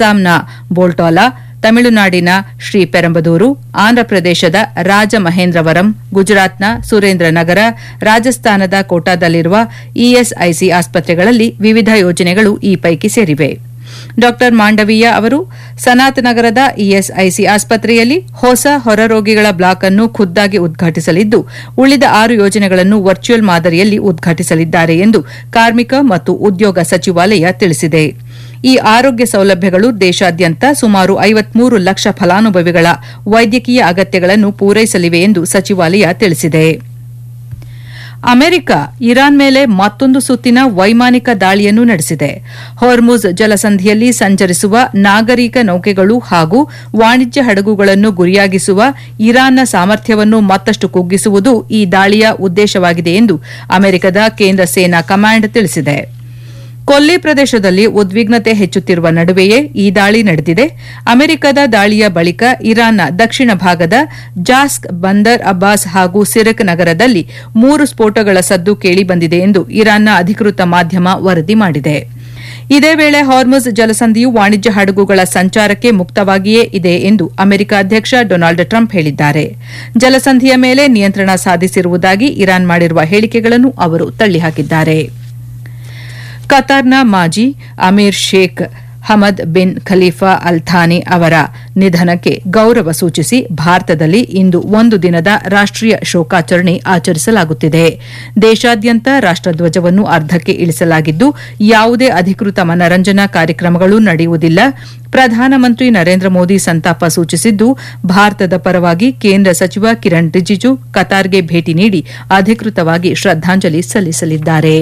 ಅಸ್ಸಾಂನ ಬೋಲ್ಟಾಲಾ ತಮಿಳುನಾಡಿನ ಶ್ರೀ ಪೆರಂಬದೂರು ಆಂಧ್ರಪ್ರದೇಶದ ರಾಜಮಹೇಂದ್ರವರಂ ಗುಜರಾತ್ನ ಸುರೇಂದ್ರನಗರ ರಾಜಸ್ಥಾನದ ಕೋಟಾದಲ್ಲಿರುವ ಇಎಸ್ಐಸಿ ಆಸ್ಪತ್ರೆಗಳಲ್ಲಿ ವಿವಿಧ ಯೋಜನೆಗಳು ಈ ಪೈಕಿ ಸೇರಿವೆ ಡಾ ಮಾಂಡವೀಯ ಅವರು ಸನಾತ್ ನಗರದ ಇಎಸ್ಐಸಿ ಆಸ್ಪತ್ರೆಯಲ್ಲಿ ಹೊಸ ಹೊರರೋಗಿಗಳ ಬ್ಲಾಕ್ ಅನ್ನು ಖುದ್ದಾಗಿ ಉದ್ಘಾಟಿಸಲಿದ್ದು ಉಳಿದ ಆರು ಯೋಜನೆಗಳನ್ನು ವರ್ಚುವಲ್ ಮಾದರಿಯಲ್ಲಿ ಉದ್ಘಾಟಿಸಲಿದ್ದಾರೆ ಎಂದು ಕಾರ್ಮಿಕ ಮತ್ತು ಉದ್ಯೋಗ ಸಚಿವಾಲಯ ತಿಳಿಸಿದೆ ಈ ಆರೋಗ್ಯ ಸೌಲಭ್ಯಗಳು ದೇಶಾದ್ಯಂತ ಸುಮಾರು ಐವತ್ಮೂರು ಲಕ್ಷ ಫಲಾನುಭವಿಗಳ ವೈದ್ಯಕೀಯ ಅಗತ್ಯಗಳನ್ನು ಪೂರೈಸಲಿವೆ ಎಂದು ಸಚಿವಾಲಯ ತಿಳಿಸಿದೆ ಅಮೆರಿಕ ಇರಾನ್ ಮೇಲೆ ಮತ್ತೊಂದು ಸುತ್ತಿನ ವೈಮಾನಿಕ ದಾಳಿಯನ್ನು ನಡೆಸಿದೆ ಹೊರ್ಮುಜ್ ಜಲಸಂಧಿಯಲ್ಲಿ ಸಂಚರಿಸುವ ನಾಗರಿಕ ನೌಕೆಗಳು ಹಾಗೂ ವಾಣಿಜ್ಯ ಹಡಗುಗಳನ್ನು ಗುರಿಯಾಗಿಸುವ ಇರಾನ್ನ ಸಾಮರ್ಥ್ಯವನ್ನು ಮತ್ತಷ್ಟು ಕುಗ್ಗಿಸುವುದು ಈ ದಾಳಿಯ ಉದ್ದೇಶವಾಗಿದೆ ಎಂದು ಅಮೆರಿಕದ ಕೇಂದ್ರ ಸೇನಾ ಕಮಾಂಡ್ ತಿಳಿಸಿದೆ ಕೊಲ್ಲಿ ಪ್ರದೇಶದಲ್ಲಿ ಉದ್ವಿಗ್ನತೆ ಹೆಚ್ಚುತ್ತಿರುವ ನಡುವೆಯೇ ಈ ದಾಳಿ ನಡೆದಿದೆ ಅಮೆರಿಕದ ದಾಳಿಯ ಬಳಿಕ ಇರಾನ್ನ ದಕ್ಷಿಣ ಭಾಗದ ಜಾಸ್ಕ್ ಬಂದರ್ ಅಬ್ಬಾಸ್ ಹಾಗೂ ಸಿರಕ್ ನಗರದಲ್ಲಿ ಮೂರು ಸ್ಫೋಟಗಳ ಸದ್ದು ಕೇಳಿಬಂದಿದೆ ಎಂದು ಇರಾನ್ನ ಅಧಿಕೃತ ಮಾಧ್ಯಮ ವರದಿ ಮಾಡಿದೆ ಇದೇ ವೇಳೆ ಹಾರ್ಮುಜ್ ಜಲಸಂಧಿಯು ವಾಣಿಜ್ಯ ಹಡಗುಗಳ ಸಂಚಾರಕ್ಕೆ ಮುಕ್ತವಾಗಿಯೇ ಇದೆ ಎಂದು ಅಮೆರಿಕ ಅಧ್ಯಕ್ಷ ಡೊನಾಲ್ಡ್ ಟ್ರಂಪ್ ಹೇಳಿದ್ದಾರೆ ಜಲಸಂಧಿಯ ಮೇಲೆ ನಿಯಂತ್ರಣ ಸಾಧಿಸಿರುವುದಾಗಿ ಇರಾನ್ ಮಾಡಿರುವ ಹೇಳಿಕೆಗಳನ್ನು ಅವರು ತಳ್ಳಿಹಾಕಿದ್ದಾರೆ ಕತಾರ್ನ ಮಾಜಿ ಅಮೀರ್ Sheikh Hamad bin Khalifa Al Thani ಅವರ ನಿಧನಕ್ಕೆ ಗೌರವ ಸೂಚಿಸಿ ಭಾರತದಲ್ಲಿ ಇಂದು ಒಂದು ದಿನದ ರಾಷ್ಟೀಯ ಶೋಕಾಚರಣೆ ಆಚರಿಸಲಾಗುತ್ತಿದೆ ದೇಶಾದ್ಯಂತ ರಾಷ್ಟಧ್ವಜವನ್ನು ಅರ್ಧಕ್ಕೆ ಇಳಿಸಲಾಗಿದ್ದು ಯಾವುದೇ ಅಧಿಕೃತ ಮನರಂಜನಾ ಕಾರ್ಯಕ್ರಮಗಳು ನಡೆಯುವುದಿಲ್ಲ ಪ್ರಧಾನಮಂತ್ರಿ ನರೇಂದ್ರ ಮೋದಿ ಸಂತಾಪ ಸೂಚಿಸಿದ್ದು ಭಾರತದ ಪರವಾಗಿ ಕೇಂದ್ರ ಸಚಿವ ಕಿರಣ್ ರಿಜಿಜು ಕತಾರ್ಗೆ ಭೇಟಿ ನೀಡಿ ಅಧಿಕೃತವಾಗಿ ಶ್ರದ್ದಾಂಜಲಿ ಸಲ್ಲಿಸಲಿದ್ದಾರೆ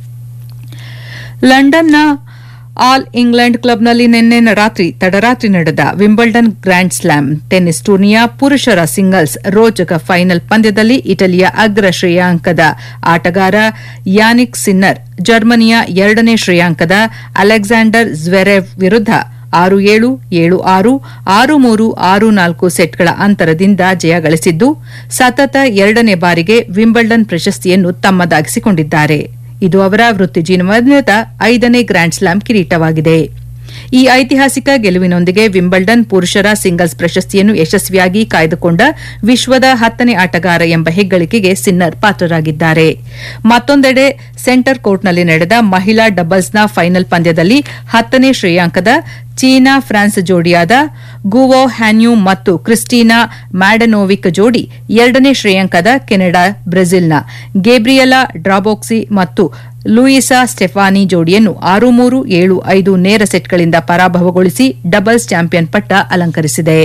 ಲಂಡನ್ನ ಆಲ್ ಇಂಗ್ಲೆಂಡ್ ಕ್ಲಬ್ನಲ್ಲಿ ನಿನ್ನೆ ರಾತ್ರಿ ತಡರಾತ್ರಿ ನಡೆದ ವಿಂಬಲ್ಡನ್ ಗ್ರ್ಯಾಂಡ್ ಸ್ಲಾಮ್ ಟೆನ್ನಿಸ್ ಟೂರ್ನಿಯ ಪುರುಷರ ಸಿಂಗಲ್ಸ್ ರೋಚಕ ಫೈನಲ್ ಪಂದ್ಯದಲ್ಲಿ ಇಟಲಿಯ ಅಗ್ರ ಶ್ರೇಯಾಂಕದ ಆಟಗಾರ ಯಾನಿಕ್ ಸಿನ್ನರ್ ಜರ್ಮನಿಯ ಎರಡನೇ ಶ್ರೇಯಾಂಕದ ಅಲೆಕ್ಸಾಂಡರ್ ಜ್ವೆರೆವ್ ವಿರುದ್ಧ ಆರು ಏಳು ಏಳು ಆರು ಆರು ಮೂರು ಆರು ನಾಲ್ಕು ಸೆಟ್ಗಳ ಅಂತರದಿಂದ ಜಯ ಗಳಿಸಿದ್ದು ಸತತ ಎರಡನೇ ಬಾರಿಗೆ ವಿಂಬಲ್ಡನ್ ಪ್ರಶಸ್ತಿಯನ್ನು ತಮ್ಮದಾಗಿಸಿಕೊಂಡಿದ್ದಾರೆ ಇದು ಅವರ ವೃತ್ತಿ ಜೀವನದ ಐದನೇ ಗ್ರ್ಯಾಂಡ್ ಸ್ಲಾಮ್ ಕಿರೀಟವಾಗಿದೆ ಈ ಐತಿಹಾಸಿಕ ಗೆಲುವಿನೊಂದಿಗೆ ವಿಂಬಲ್ಡನ್ ಪುರುಷರ ಸಿಂಗಲ್ಸ್ ಪ್ರಶಸ್ತಿಯನ್ನು ಯಶಸ್ವಿಯಾಗಿ ಕಾಯ್ದುಕೊಂಡ ವಿಶ್ವದ ಹತ್ತನೇ ಆಟಗಾರ ಎಂಬ ಹೆಗ್ಗಳಿಕೆಗೆ ಸಿನ್ನರ್ ಪಾತ್ರರಾಗಿದ್ದಾರೆ ಮತ್ತೊಂದೆಡೆ ಸೆಂಟರ್ ಕೋರ್ಟ್ನಲ್ಲಿ ನಡೆದ ಮಹಿಳಾ ಡಬಲ್ಸ್ನ ಫೈನಲ್ ಪಂದ್ಯದಲ್ಲಿ ಹತ್ತನೇ ಶ್ರೇಯಾಂಕದ ಚೀನಾ ಫ್ರಾನ್ಸ್ ಜೋಡಿಯಾದ ಗುವೋ ಹ್ಯಾನ್ಯೂ ಮತ್ತು ಕ್ರಿಸ್ಟಿನಾ ಮ್ಯಾಡನೋವಿಕ್ ಜೋಡಿ ಎರಡನೇ ಶ್ರೇಯಾಂಕದ ಕೆನಡಾ ಬ್ರೆಜಿಲ್ನ ಗೇಬ್ರಿಯಲಾ ಡ್ರಾಬೋಕ್ಸಿ ಮತ್ತು ಲೂಯಿಸಾ ಸ್ಟೆಫಾನಿ ಜೋಡಿಯನ್ನು ಆರು ಮೂರು ಏಳು ಐದು ನೇರ ಸೆಟ್ಗಳಿಂದ ಪರಾಭವಗೊಳಿಸಿ ಡಬಲ್ಸ್ ಚಾಂಪಿಯನ್ ಪಟ್ಟ ಅಲಂಕರಿಸಿದೆ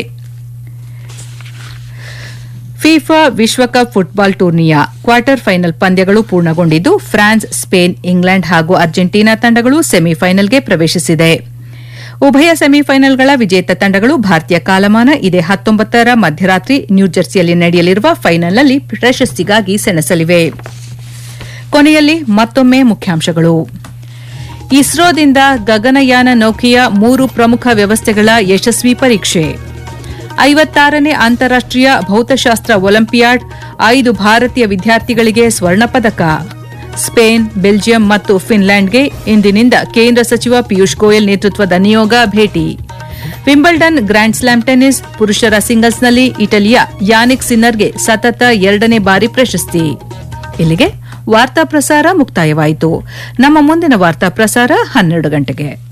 ಫಿಫಾ ವಿಶ್ವಕಪ್ ಫುಟ್ಬಾಲ್ ಟೂರ್ನಿಯ ಕ್ವಾರ್ಟರ್ ಫೈನಲ್ ಪಂದ್ಯಗಳು ಪೂರ್ಣಗೊಂಡಿದ್ದು ಫ್ರಾನ್ಸ್ ಸ್ಪೇನ್ ಇಂಗ್ಲೆಂಡ್ ಹಾಗೂ ಅರ್ಜೆಂಟೀನಾ ತಂಡಗಳು ಸೆಮಿಫೈನಲ್ಗೆ ಪ್ರವೇಶಿಸಿದೆ ಉಭಯ ಸೆಮಿಫೈನಲ್ಗಳ ವಿಜೇತ ತಂಡಗಳು ಭಾರತೀಯ ಕಾಲಮಾನ ಇದೇ ಹತ್ತೊಂಬತ್ತರ ಮಧ್ಯರಾತ್ರಿ ನ್ಯೂಜೆರ್ಸಿಯಲ್ಲಿ ನಡೆಯಲಿರುವ ಫೈನಲ್ನಲ್ಲಿ ಪ್ರಶಸ್ತಿಗಾಗಿ ಸೆಣಸಲಿವೆ ಕೊನೆಯಲ್ಲಿ ಮತ್ತೊಮ್ಮೆ ಮುಖ್ಯಾಂಶಗಳು ಇಸ್ರೋದಿಂದ ಗಗನಯಾನ ನೌಕೆಯ ಮೂರು ಪ್ರಮುಖ ವ್ಯವಸ್ಥೆಗಳ ಯಶಸ್ವಿ ಪರೀಕ್ಷೆ ಐವತ್ತಾರನೇ ಅಂತಾರಾಷ್ಟೀಯ ಭೌತಶಾಸ್ತ್ರ ಒಲಿಂಪಿಯಾಡ್ ಐದು ಭಾರತೀಯ ವಿದ್ಯಾರ್ಥಿಗಳಿಗೆ ಸ್ವರ್ಣ ಪದಕ ಸ್ಪೇನ್ ಬೆಲ್ಜಿಯಂ ಮತ್ತು ಫಿನ್ಲ್ಯಾಂಡ್ಗೆ ಇಂದಿನಿಂದ ಕೇಂದ್ರ ಸಚಿವ ಪಿಯೂಷ್ ಗೋಯಲ್ ನೇತೃತ್ವದ ನಿಯೋಗ ಭೇಟಿ ವಿಂಬಲ್ಡನ್ ಗ್ರ್ಯಾಂಡ್ ಸ್ಲಾಮ್ ಟೆನ್ನಿಸ್ ಪುರುಷರ ಸಿಂಗಲ್ಸ್ನಲ್ಲಿ ಇಟಲಿಯ ಯಾನಿಕ್ ಸಿನ್ನರ್ಗೆ ಸತತ ಎರಡನೇ ಬಾರಿ ಪ್ರಶಸ್ತಿ ಇಲ್ಲಿಗೆ ವಾರ್ತಾ ಪ್ರಸಾರ ಮುಕ್ತಾಯವಾಯಿತು ನಮ್ಮ ಮುಂದಿನ ವಾರ್ತಾ ಪ್ರಸಾರ ಹನ್ನೆರಡು ಗಂಟೆಗೆ